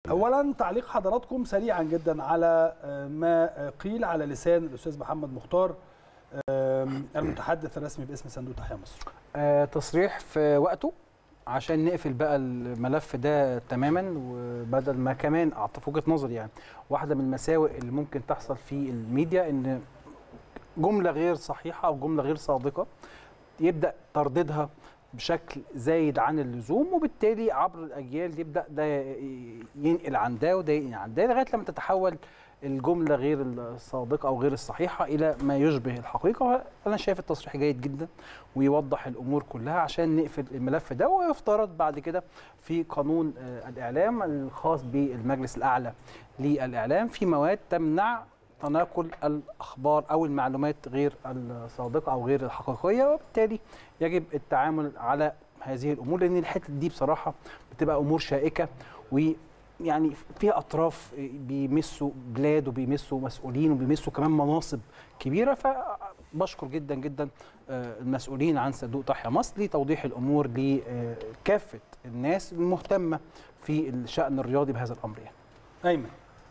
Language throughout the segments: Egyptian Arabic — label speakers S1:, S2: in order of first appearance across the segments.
S1: اولا تعليق حضراتكم سريعا جدا على ما قيل على لسان الاستاذ محمد مختار المتحدث الرسمي باسم صندوق تحيا مصر
S2: آه تصريح في وقته عشان نقفل بقى الملف ده تماما وبدل ما كمان في وجهه نظري يعني واحده من المساوئ اللي ممكن تحصل في الميديا ان جمله غير صحيحه او جمله غير صادقه يبدا ترديدها بشكل زايد عن اللزوم وبالتالي عبر الاجيال يبدا ده ينقل عن ده وده ينقل عن ده لغايه لما تتحول الجمله غير الصادقه او غير الصحيحه الى ما يشبه الحقيقه انا شايف التصريح جيد جدا ويوضح الامور كلها عشان نقفل الملف ده ويفترض بعد كده في قانون الاعلام الخاص بالمجلس الاعلى للاعلام في مواد تمنع تناقل الاخبار او المعلومات غير الصادقه او غير الحقيقيه وبالتالي يجب التعامل على هذه الامور لان الحته دي بصراحه بتبقى امور شائكه و يعني فيها اطراف بيمسوا بلاد وبيمسوا مسؤولين وبيمسوا كمان مناصب كبيره فبشكر جدا جدا المسؤولين عن صندوق تحيا مصر لتوضيح الامور لكافه الناس المهتمه في الشان الرياضي بهذا الامر يعني.
S1: ايمن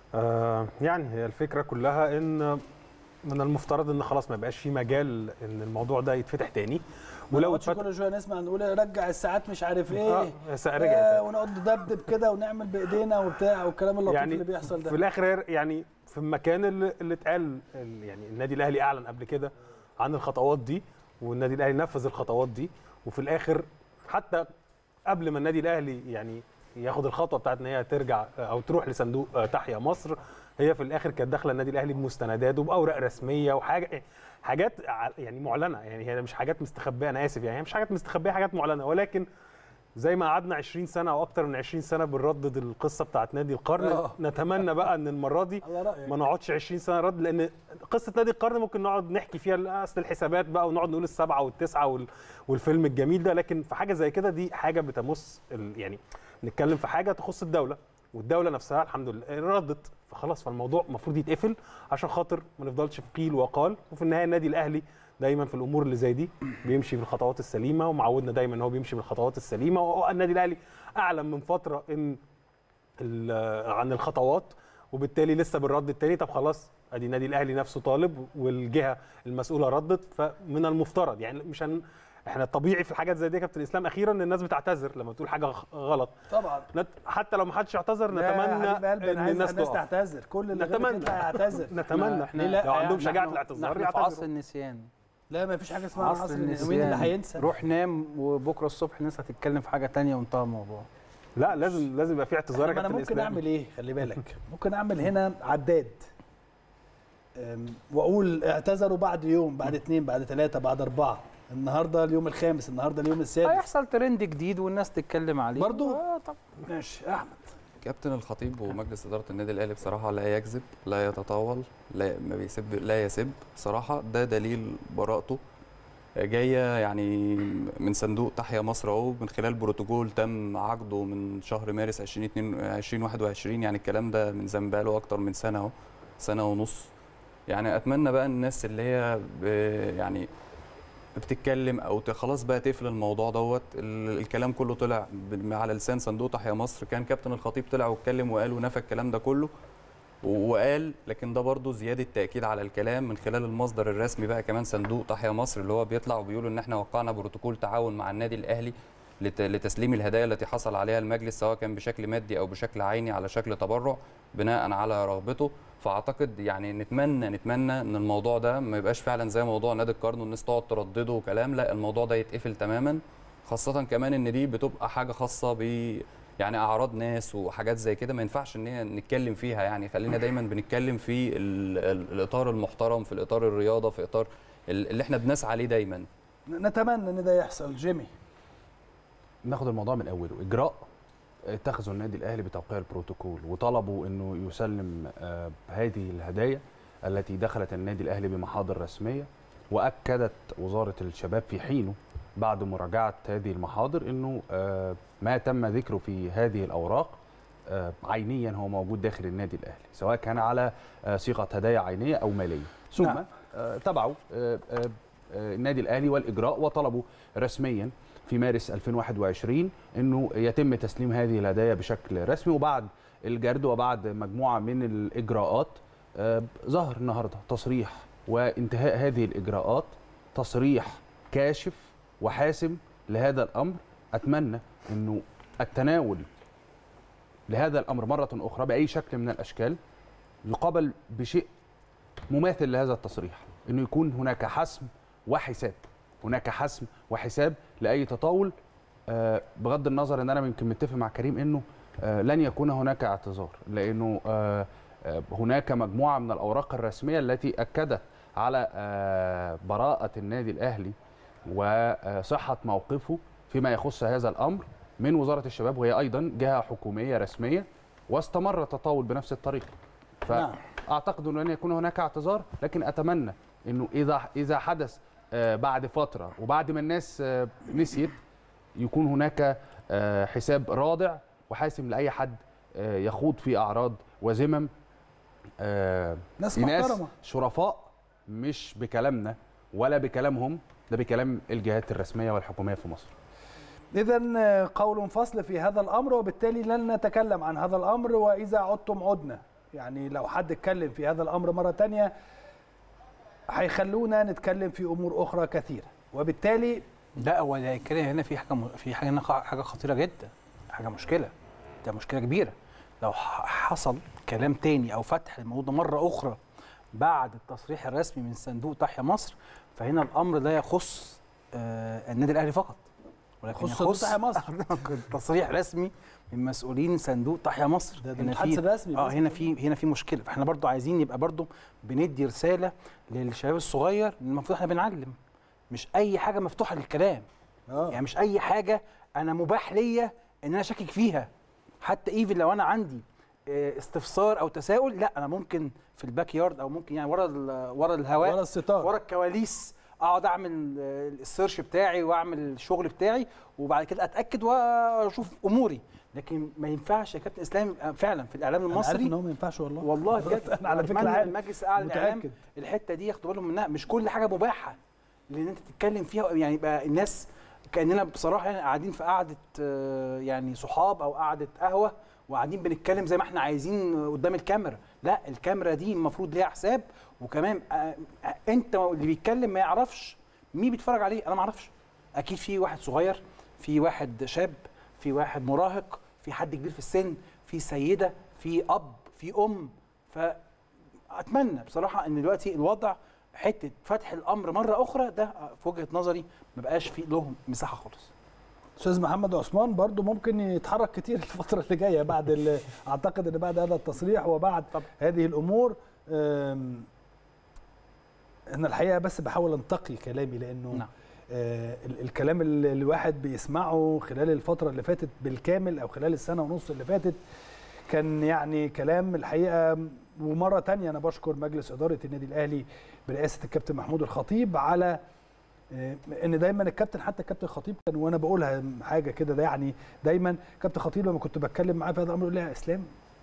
S3: آه يعني هي الفكره كلها ان من المفترض ان خلاص ما يبقاش في مجال ان الموضوع ده يتفتح تاني
S1: ولو اتفتح كل شويه نسمع نقول رجع الساعات مش عارف ايه
S3: اه رجع
S1: آه ونقعد ندبدب كده ونعمل بايدينا وبتاع والكلام اللطيف
S3: يعني
S1: اللي بيحصل ده
S3: في الاخر يعني في المكان اللي, اللي اتقال يعني النادي الاهلي اعلن قبل كده عن الخطوات دي والنادي الاهلي نفذ الخطوات دي وفي الاخر حتى قبل ما النادي الاهلي يعني ياخد الخطوه بتاعت ان هي ترجع او تروح لصندوق تحيا مصر هي في الاخر كانت داخله النادي الاهلي بمستندات وباوراق رسميه وحاجه حاجات يعني معلنه يعني هي مش حاجات مستخبيه انا اسف يعني هي مش حاجات مستخبيه حاجات معلنه ولكن زي ما قعدنا 20 سنه او اكتر من 20 سنه بنردد القصه بتاعت نادي القرن
S1: آه.
S3: نتمنى بقى ان المره دي
S1: على رأيك.
S3: ما نقعدش 20 سنه رد لان قصه نادي القرن ممكن نقعد نحكي فيها اصل الحسابات بقى ونقعد نقول السبعه والتسعه وال... والفيلم الجميل ده لكن في حاجه زي كده دي حاجه بتمس ال... يعني نتكلم في حاجه تخص الدوله والدوله نفسها الحمد لله ردت فخلاص فالموضوع المفروض يتقفل عشان خاطر ما نفضلش في قيل وقال وفي النهايه النادي الاهلي دايما في الامور اللي زي دي بيمشي بالخطوات السليمه ومعودنا دايما ان هو بيمشي بالخطوات السليمه والنادي الاهلي اعلن من فتره ان عن الخطوات وبالتالي لسه بالرد التاني طب خلاص ادي النادي الاهلي نفسه طالب والجهه المسؤوله ردت فمن المفترض يعني مش هن احنا طبيعي في الحاجات زي دي كابتن اسلام اخيرا ان الناس بتعتذر لما تقول حاجه غلط
S1: طبعا
S3: حتى لو ما حدش اعتذر نتمنى
S1: ان الناس, الناس تعتذر كل اللي
S3: نتمنى
S1: يعتذر
S3: نتمنى احنا لو عندهم شجاعه الاعتذار
S2: يعتذروا في عصر النسيان
S1: لا ما فيش حاجه اسمها عصر النسيان مين اللي هينسى
S2: روح نام وبكره الصبح الناس هتتكلم في حاجه ثانيه وانتهى الموضوع
S3: لا لازم لازم يبقى في اعتذار
S1: انا ممكن إسلام. اعمل ايه خلي بالك ممكن اعمل هنا عداد واقول اعتذروا بعد يوم بعد اثنين بعد ثلاثه بعد اربعه النهارده اليوم الخامس النهارده اليوم السادس
S2: هيحصل ترند جديد والناس تتكلم عليه
S1: برضو
S2: اه طب
S1: ماشي احمد
S4: كابتن الخطيب ومجلس اداره النادي الاهلي بصراحه لا يكذب لا يتطاول لا ما بيسب لا يسب بصراحه ده دليل براءته جايه يعني من صندوق تحيا مصر اهو من خلال بروتوكول تم عقده من شهر مارس 2021 يعني الكلام ده من زمان بقاله اكتر من سنه اهو سنه ونص يعني اتمنى بقى الناس اللي هي يعني بتتكلم او خلاص بقى تقفل الموضوع دوت الكلام كله طلع على لسان صندوق تحيا مصر كان كابتن الخطيب طلع واتكلم وقال ونفى الكلام ده كله وقال لكن ده برضه زياده تاكيد على الكلام من خلال المصدر الرسمي بقى كمان صندوق تحيا مصر اللي هو بيطلع وبيقول ان احنا وقعنا بروتوكول تعاون مع النادي الاهلي لتسليم الهدايا التي حصل عليها المجلس سواء كان بشكل مادي او بشكل عيني على شكل تبرع بناء على رغبته فاعتقد يعني نتمنى نتمنى ان الموضوع ده ما يبقاش فعلا زي موضوع نادي القرن والناس تقعد تردده وكلام لا الموضوع ده يتقفل تماما خاصه كمان ان دي بتبقى حاجه خاصه ب يعني اعراض ناس وحاجات زي كده ما ينفعش ان نتكلم فيها يعني خلينا دايما بنتكلم في ال ال الاطار المحترم في الاطار الرياضه في اطار اللي احنا بنسعى عليه دايما
S1: نتمنى ان ده يحصل جيمي
S5: ناخد الموضوع من اوله اجراء اتخذوا النادي الاهلي بتوقيع البروتوكول وطلبوا انه يسلم هذه الهدايا التي دخلت النادي الاهلي بمحاضر رسميه واكدت وزاره الشباب في حينه بعد مراجعه هذه المحاضر انه ما تم ذكره في هذه الاوراق عينيا هو موجود داخل النادي الاهلي سواء كان على صيغه هدايا عينيه او ماليه ثم نعم. تبعوا النادي الاهلي والاجراء وطلبوا رسميا في مارس 2021 انه يتم تسليم هذه الهدايا بشكل رسمي وبعد الجرد وبعد مجموعه من الاجراءات آه، ظهر النهارده تصريح وانتهاء هذه الاجراءات تصريح كاشف وحاسم لهذا الامر اتمنى انه التناول لهذا الامر مره اخرى باي شكل من الاشكال يقابل بشيء مماثل لهذا التصريح انه يكون هناك حسم وحساب هناك حسم وحساب لاي تطاول آه، بغض النظر ان انا يمكن متفق مع كريم انه آه، لن يكون هناك اعتذار لانه آه، آه، هناك مجموعه من الاوراق الرسميه التي اكدت على آه، براءه النادي الاهلي وصحه موقفه فيما يخص هذا الامر من وزاره الشباب وهي ايضا جهه حكوميه رسميه واستمر التطاول بنفس الطريقه
S1: نعم.
S5: فاعتقد انه لن يكون هناك اعتذار لكن اتمنى انه اذا اذا حدث آه، بعد فتره وبعد ما الناس آه، نسيت يكون هناك آه، حساب رادع وحاسم لاي حد آه، يخوض في اعراض وذمم آه،
S1: ناس
S5: ناس
S1: محترمه
S5: شرفاء مش بكلامنا ولا بكلامهم ده بكلام الجهات الرسميه والحكوميه في مصر
S1: اذا قول فصل في هذا الامر وبالتالي لن نتكلم عن هذا الامر واذا عدتم عدنا يعني لو حد اتكلم في هذا الامر مره تانية هيخلونا نتكلم في امور اخرى كثيره وبالتالي
S2: لا هو ده الكلام هنا في حاجه م- في حاجه هنا خ- حاجه خطيره جدا حاجه مشكله ده مشكله كبيره لو ح- حصل كلام تاني او فتح الموضوع ده مره اخرى بعد التصريح الرسمي من صندوق تحيا مصر فهنا الامر لا يخص آه النادي الاهلي فقط ولكن
S1: يخص صندوق تحيا مصر.
S2: تصريح رسمي من مسؤولين صندوق تحيا مصر
S1: ده- ده
S2: هنا
S1: المتحدث
S2: في-
S1: الرسمي
S2: اه
S1: باسم
S2: هنا في هنا في مشكله فاحنا برضو عايزين يبقى برضو بندي رساله للشباب الصغير إن المفروض احنا بنعلم مش اي حاجه مفتوحه للكلام
S1: اه
S2: يعني مش اي حاجه انا مباح ليا ان انا اشكك فيها حتى ايفن لو انا عندي آه، استفسار او تساؤل لا انا ممكن في الباك يارد او ممكن يعني ورا ال- ورا الهواء
S1: ورا الستار
S2: ورا الكواليس اقعد اعمل آه، السيرش بتاعي واعمل الشغل بتاعي وبعد كده اتاكد واشوف اموري لكن ما ينفعش يا كابتن اسلام يبقى فعلا في الاعلام
S1: انا عارف ان
S2: المصري
S1: هو ما ينفعش والله
S2: والله بجد
S1: انا على فكره
S2: أتمنى
S1: عارف
S2: المجلس الاعلى للاعلام
S1: متاكد
S2: الحته دي ياخدوا بالهم منها مش كل حاجه مباحه لان انت تتكلم فيها يعني يبقى الناس كاننا بصراحه يعني قاعدين في قعده آه، يعني صحاب او قعده قهوه وقاعدين بنتكلم زي ما احنا عايزين قدام الكاميرا لا الكاميرا دي المفروض ليها حساب وكمان آه، آه، انت اللي بيتكلم ما يعرفش مين بيتفرج عليه انا ما اعرفش اكيد في واحد صغير في واحد شاب في واحد مراهق في حد كبير في السن في سيده في اب في ام فاتمنى بصراحه ان دلوقتي الوضع حته فتح الامر مره اخرى ده في وجهه نظري ما بقاش فيه لهم مساحه خالص
S1: استاذ محمد عثمان برضو ممكن يتحرك كتير الفتره اللي جايه بعد ال- اعتقد ان بعد هذا التصريح وبعد
S2: طبعا.
S1: هذه الامور أم، انا الحقيقه بس بحاول انتقي كلامي لانه
S2: نعم.
S1: آه ال- الكلام اللي الواحد بيسمعه خلال الفتره اللي فاتت بالكامل او خلال السنه ونص اللي فاتت كان يعني كلام الحقيقه ومره تانية انا بشكر مجلس اداره النادي الاهلي برئاسه الكابتن محمود الخطيب على آه، ان دايما الكابتن حتى الكابتن خطيب كان وانا بقولها حاجه كده ده يعني دايما كابتن خطيب لما كنت بتكلم معاه في هذا الامر يقول لي يا اسلام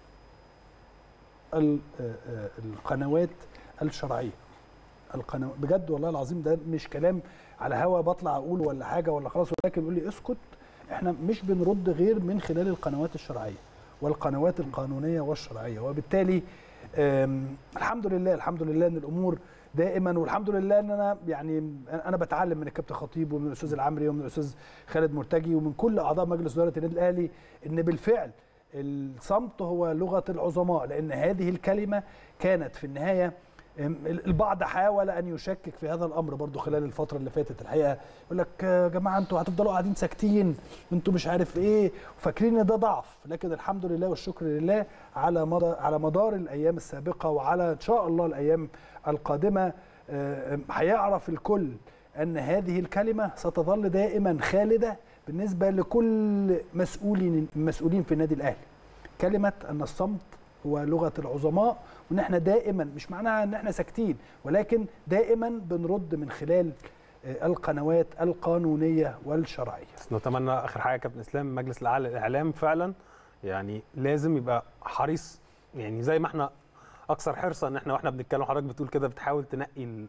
S1: ال- آه، آه، القنوات الشرعيه القنوات بجد والله العظيم ده مش كلام على هوا بطلع اقول ولا حاجه ولا خلاص ولكن يقول لي اسكت احنا مش بنرد غير من خلال القنوات الشرعيه والقنوات القانونيه والشرعيه وبالتالي آم، الحمد لله الحمد لله ان الامور دائما والحمد لله ان انا يعني انا بتعلم من الكابتن خطيب ومن الاستاذ العمري ومن الاستاذ خالد مرتجي ومن كل اعضاء مجلس اداره النادي الاهلي ان بالفعل الصمت هو لغه العظماء لان هذه الكلمه كانت في النهايه أم، البعض حاول ان يشكك في هذا الامر برضو خلال الفتره اللي فاتت الحقيقه يقول لك يا جماعه انتوا هتفضلوا قاعدين ساكتين انتوا مش عارف ايه وفاكرين ان ده ضعف لكن الحمد لله والشكر لله على مدى على مدار الايام السابقه وعلى ان شاء الله الايام القادمه آه، هيعرف الكل ان هذه الكلمه ستظل دائما خالده بالنسبه لكل مسؤولين مسؤولين في النادي الاهلي كلمه ان الصمت هو لغه العظماء وان احنا دائما مش معناها ان احنا ساكتين ولكن دائما بنرد من خلال آه، القنوات القانونيه والشرعيه
S3: بس نتمنى اخر حاجه يا كابتن اسلام مجلس الاعلى للاعلام فعلا يعني لازم يبقى حريص يعني زي ما احنا اكثر حرصا ان احنا واحنا بنتكلم حضرتك بتقول كده بتحاول تنقي ال-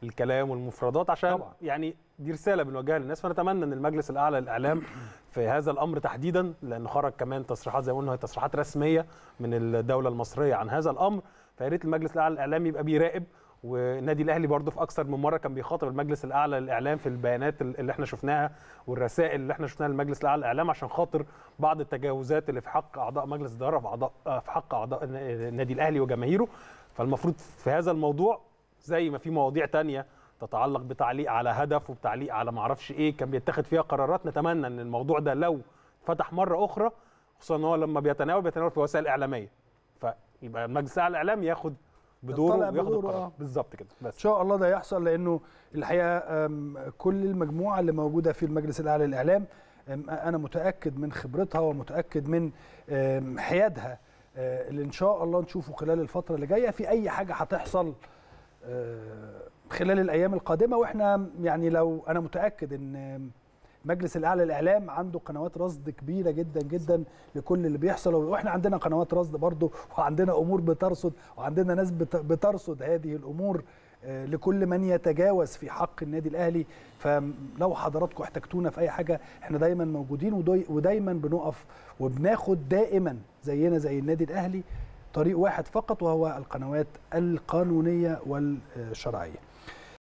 S3: الكلام والمفردات عشان
S1: طبعاً.
S3: يعني دي رساله بنوجهها للناس فنتمنى ان المجلس الاعلى للاعلام في هذا الامر تحديدا لان خرج كمان تصريحات زي ما قلنا هي تصريحات رسميه من الدوله المصريه عن هذا الامر فيا ريت المجلس الاعلى للاعلام يبقى بيراقب والنادي الاهلي برضه في اكثر من مره كان بيخاطب المجلس الاعلى للاعلام في البيانات اللي احنا شفناها والرسائل اللي احنا شفناها للمجلس الاعلى للاعلام عشان خاطر بعض التجاوزات اللي في حق اعضاء مجلس الاداره في اعضاء آه، في حق اعضاء النادي الاهلي وجماهيره فالمفروض في هذا الموضوع زي ما في مواضيع تانية تتعلق بتعليق على هدف وبتعليق على معرفش ايه كان بيتخذ فيها قرارات نتمنى ان الموضوع ده لو فتح مره اخرى خصوصا ان هو لما بيتناول بيتناول في وسائل اعلاميه فيبقى المجلس الاعلى للاعلام ياخد بدوره
S1: يطلع
S3: وياخد
S1: بدوره،
S3: القرار
S1: آه.
S3: بالظبط كده
S1: ان
S3: بس
S1: شاء الله ده يحصل لانه الحقيقه أم، كل المجموعه اللي موجوده في المجلس الاعلى للاعلام أم، انا متاكد من خبرتها ومتاكد من أم، حيادها أه، اللي ان شاء الله نشوفه خلال الفتره اللي جايه في اي حاجه هتحصل أه، خلال الايام القادمه واحنا يعني لو انا متاكد ان مجلس الاعلى للاعلام عنده قنوات رصد كبيره جدا جدا لكل اللي بيحصل واحنا عندنا قنوات رصد برضه وعندنا امور بترصد وعندنا ناس بت- بترصد هذه الامور آه، لكل من يتجاوز في حق النادي الاهلي فلو حضراتكم احتجتونا في اي حاجه احنا دايما موجودين وداي- ودايما بنقف وبناخد دائما زينا زي النادي الاهلي طريق واحد فقط وهو القنوات القانونيه والشرعيه